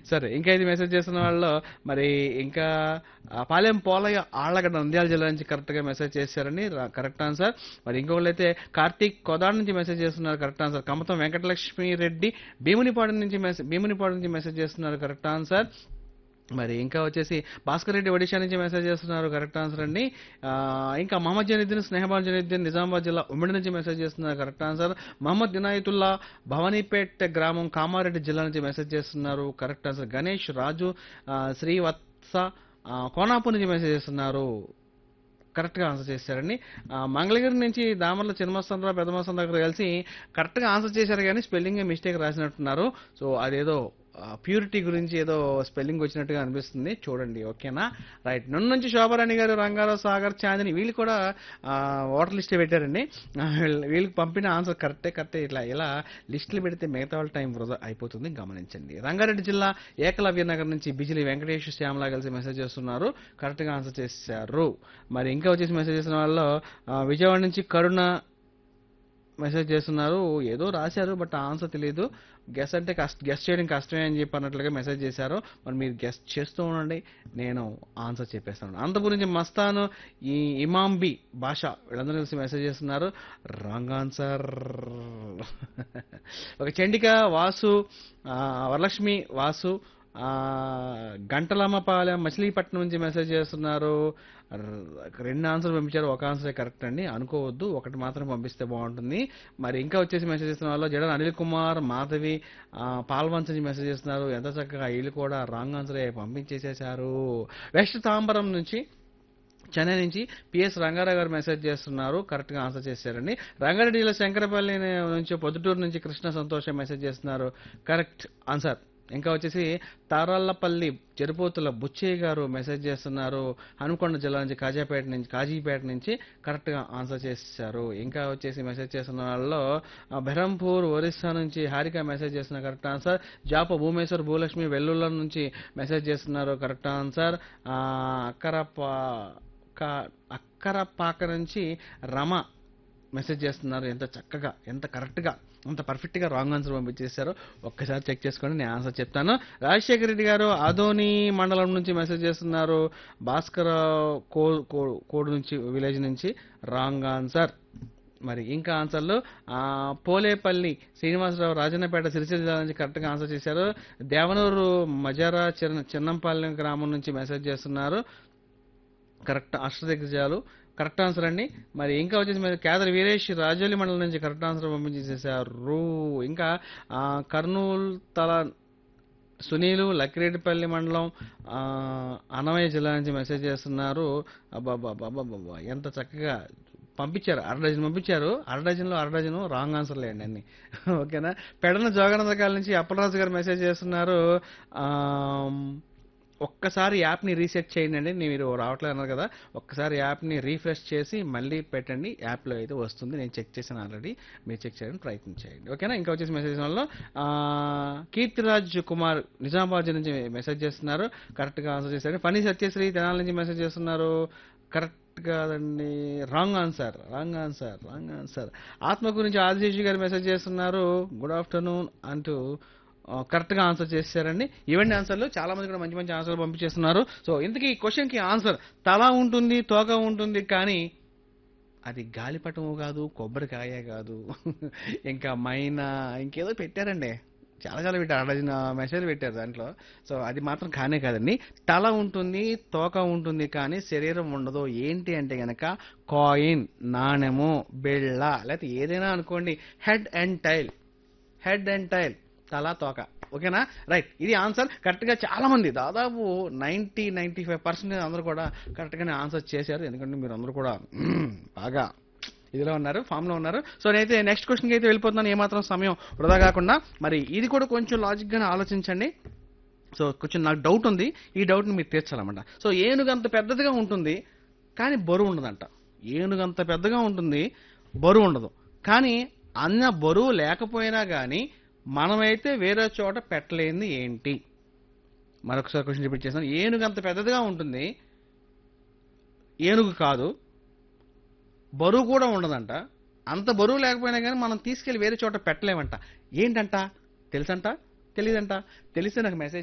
సరే ఇంకా ఇది మెసేజ్ చేస్తున్న వాళ్ళు మరి ఇంకా ఆ, పాలెం పోలయ్య ఆళ్ళగడ్డ నంద్యాల జిల్లా నుంచి కరెక్ట్ గా మెసేజ్ చేశారని కరెక్ట్ ఆన్సర్ మరి ఇంకొకళ్ళు అయితే కార్తీక్ కొదాడ నుంచి మెసేజ్ చేస్తున్నారు కరెక్ట్ ఆన్సర్ కమతం వెంకటలక్ష్మి రెడ్డి భీమునిపాడు నుంచి మెసేజ్ భీమునిపాడు నుంచి మెసేజ్ చేస్తున్నారు కరెక్ట్ ఆన్సర్ మరి ఇంకా వచ్చేసి భాస్కర్ రెడ్డి ఒడిషా నుంచి మెసేజ్ చేస్తున్నారు కరెక్ట్ ఆన్సర్ అండి ఆ, ఇంకా మహమ్మద్ జనీద్దీన్ స్నేహబాన్ జనీద్దీన్ నిజామాబాద్ జిల్లా ఉమ్మడి నుంచి మెసేజ్ చేస్తున్నారు కరెక్ట్ ఆన్సర్ మహమ్మద్ ఇనాయతుల్లా భవానీపేట్ గ్రామం కామారెడ్డి జిల్లా నుంచి మెసేజ్ చేస్తున్నారు కరెక్ట్ ఆన్సర్ గణేష్ రాజు ఆ, శ్రీవత్స ఆ, కోనాపూర్ నుంచి మెసేజ్ చేస్తున్నారు కరెక్ట్ గా ఆన్సర్ చేశారండి ఆ, మంగళగిరి నుంచి దామర్ల చిన్నమస్తానరావు పెద్దమస్తాన్ దగ్గర కలిసి కరెక్ట్ గా ఆన్సర్ చేశారు కానీ స్పెల్లింగ్ మిస్టేక్ రాసినట్టున్నారు సో అదేదో ప్యూరిటీ గురించి ఏదో స్పెల్లింగ్ వచ్చినట్టుగా అనిపిస్తుంది చూడండి ఓకేనా రైట్ నుండి నుంచి శోభారాణి గారు రంగారావు సాగర్ చాందిని వీళ్ళు కూడా ఓటర్ లిస్ట్ పెట్టారండి ఆ, వీళ్ళ- వీళ్ళకి పంపిన ఆన్సర్ కరెక్టే కరెక్టే ఇట్లా ఇలా లిస్టులు పెడితే మిగతా వాళ్ళ టైం వృధా అయిపోతుంది గమనించండి రంగారెడ్డి జిల్లా ఏకలవ్య నగర్ నుంచి బిజిలి వెంకటేష్ శ్యామలా కలిసి మెసేజ్ చేస్తున్నారు కరెక్ట్ గా ఆన్సర్ చేశారు మరి ఇంకా వచ్చేసి మెసేజ్ చేసిన వాళ్ళు ఆ, విజయవాడ నుంచి కరుణ మెసేజ్ చేస్తున్నారు ఏదో రాశారు బట్ ఆన్సర్ తెలియదు గెస్ అంటే కష్ట గెస్ చేయడం కష్టమే అని చెప్పి అన్నట్లుగా మెసేజ్ చేశారు మరి మీరు గెస్ చేస్తూ ఉండండి నేను ఆన్సర్ చెప్పేస్తాను అంత గురించి మస్తాను ఈ ఇమాంబి భాష వీళ్ళందరూ కలిసి మెసేజ్ చేస్తున్నారు రాంగ్ ఆన్సర్ ఒక చండిక వాసు ఆ, వరలక్ష్మి వాసు ఆ, గంటలమ్మపాలెం మచిలీపట్నం నుంచి మెసేజ్ చేస్తున్నారు ర- రెండు ఆన్సర్ పంపించారు ఒక ఆన్సరే కరెక్ట్ అండి అనుకోవద్దు ఒకటి మాత్రం పంపిస్తే బాగుంటుంది మరి ఇంకా వచ్చేసి మెసేజ్ చేస్తున్న వాళ్ళు జడన్ అనిల్ కుమార్ మాధవి ఆ, పాల్వంచ్ నుంచి మెసేజ్ చేస్తున్నారు ఎంత చక్కగా వీళ్ళు కూడా రాంగ్ ఆన్సరే పంపించేసేశారు వెస్ట్ తాంబరం నుంచి చెన్నై నుంచి పిఎస్ రంగారావు గారు మెసేజ్ చేస్తున్నారు కరెక్ట్ గా ఆన్సర్ చేశారండి రంగారెడ్డి జిల్లా శంకరపల్లి నుంచి పొద్దుటూరు నుంచి కృష్ణ సంతోషం మెసేజ్ చేస్తున్నారు కరెక్ట్ ఆన్సర్ ఇంకా వచ్చేసి తారాళ్ళపల్లి చెరుపోతుల బుచ్చయ్య గారు మెసేజ్ చేస్తున్నారు హనుకొండ జిల్లా నుంచి కాజాపేట నుంచి కాజీపేట నుంచి కరెక్ట్ గా ఆన్సర్ చేశారు ఇంకా వచ్చేసి మెసేజ్ చేస్తున్న వాళ్ళలో ఆ, బెరంపూర్ ఒరిస్సా నుంచి హారిక మెసేజ్ చేస్తున్న కరెక్ట్ ఆన్సర్ జాప భూమేశ్వర్ భూలక్ష్మి వెల్లుల్ల నుంచి మెసేజ్ చేస్తున్నారు కరెక్ట్ ఆన్సర్ ఆ, అక్కరప క- అక్కరపాక నుంచి రమ మెసేజ్ చేస్తున్నారు ఎంత చక్కగా ఎంత కరెక్ట్గా అంత పర్ఫెక్ట్గా రాంగ్ ఆన్సర్ పంపించేశారు ఒక్కసారి చెక్ చేసుకోండి నేను ఆన్సర్ చెప్తాను రాజశేఖర రెడ్డి గారు ఆదోని మండలం నుంచి మెసేజ్ చేస్తున్నారు భాస్కర్ కో కో- కోడ్ నుంచి విలేజ్ నుంచి రాంగ్ ఆన్సర్ మరి ఇంకా ఆన్సర్లు ఆ, పోలేపల్లి శ్రీనివాసరావు రాజన్నపేట సిరిసిల్ల జిల్లా నుంచి కరెక్ట్గా ఆన్సర్ చేశారు దేవనూరు మజారా చిన్న చిన్నంపాలెం గ్రామం నుంచి మెసేజ్ చేస్తున్నారు కరెక్ట్ అష్టదిగ్గజాలు కరెక్ట్ ఆన్సర్ అండి మరి ఇంకా వచ్చేసి మరి కేదర్ వీరేష్ రాజోలి మండలం నుంచి కరెక్ట్ ఆన్సర్ పంపించేసేసారు ఇంకా ఆ, కర్నూలు తల సునీలు లక్కిరెడ్డిపల్లి మండలం ఆ, అన్నమయ్య జిల్లా నుంచి మెసేజ్ చేస్తున్నారు అబ్బాబ్బాబ్బాబ్బా ఎంత చక్కగా పంపించారు అర డజన్ పంపించారు అర డజన్లో అర డజన్ రాంగ్ ఆన్సర్లే అండి అన్ని ఓకేనా పెడన జోగానందకాల నుంచి అప్పలరాజు గారు మెసేజ్ చేస్తున్నారు ఆమ్, ఒక్కసారి యాప్ని రీసెట్ చేయండి అండి మీరు రావట్లేదు అన్నారు కదా ఒక్కసారి యాప్ని రీఫ్రెష్ చేసి మళ్ళీ పెట్టండి యాప్లో అయితే వస్తుంది నేను చెక్ చేశాను ఆల్రెడీ మీరు చెక్ చేయడానికి ప్రయత్నం చేయండి ఓకేనా ఇంకా వచ్చేసి మెసేజ్ వల్ల కీర్తిరాజ్ కుమార్ నిజామాబాద్ నుంచి మెసేజ్ చేస్తున్నారు కరెక్ట్గా ఆన్సర్ చేశారు ఫనీ సత్యశ్రీ తెనాల నుంచి మెసేజ్ చేస్తున్నారు కరెక్ట్ కాదండి wrong answer wrong answer wrong answer ఆత్మ గురించి ఆదిశేషి గారు మెసేజ్ చేస్తున్నారు గుడ్ ఆఫ్టర్నూన్ అంటూ ఆ, కరెక్ట్గా ఆన్సర్ చేశారండి ఇవన్నీ ఆన్సర్లు చాలా మంది కూడా మంచి మంచి ఆన్సర్లు పంపించేస్తున్నారు సో ఇంతకీ ఈ క్వశ్చన్కి ఆన్సర్ తల ఉంటుంది తోక ఉంటుంది కానీ అది గాలిపటము కాదు కొబ్బరికాయ కాదు ఇంకా మైనా ఇంకేదో పెట్టారండి చాలా చాలా పెట్టారు అడజిన మెసేజ్ పెట్టారు దాంట్లో సో అది మాత్రం కానే కాదండి తల ఉంటుంది తోక ఉంటుంది కానీ శరీరం ఉండదు ఏంటి అంటే గనక కాయిన్ నాణెము బెళ్ళ లేకపోతే ఏదైనా అనుకోండి head and tail head and tail తల తోక ఓకేనా రైట్ ఇది ఆన్సర్ కరెక్ట్గా చాలా మంది దాదాపు నైంటీ నైంటీ ఫైవ్ పర్సెంట్ అందరూ కూడా కరెక్ట్గానే ఆన్సర్ చేశారు ఎందుకంటే మీరు అందరూ కూడా మ్మ్, బాగా ఇదిలో ఉన్నారు ఫామ్ లో ఉన్నారు సో నేనైతే నెక్స్ట్ క్వశ్చన్కి అయితే వెళ్ళిపోతున్నాను ఏమాత్రం సమయం వృధా కాకుండా మరి ఇది కూడా కొంచెం లాజిక్ గానే ఆలోచించండి సో కొంచెం నాకు డౌట్ ఉంది ఈ డౌట్ని మీరు తీర్చాలన్నమాట సో ఏనుగు అంత పెద్దదిగా ఉంటుంది కానీ బరువు ఉండదంట ఏనుగు అంత పెద్దగా ఉంటుంది బరువు ఉండదు కానీ అన్న బరువు లేకపోయినా కానీ మనమైతే వేరే చోట పెట్టలేనిది ఏంటి మరొకసారి క్వశ్చన్ రిపీట్ చేస్తాను ఏనుగు అంత పెద్దదిగా ఉంటుంది ఏనుగు కాదు బరువు కూడా ఉండదంట అంత బరువు లేకపోయినా కానీ మనం తీసుకెళ్లి వేరే చోట పెట్టలేమంట ఏంటంట తెలుసంట తెలియదంట తెలిస్తే నాకు మెసేజ్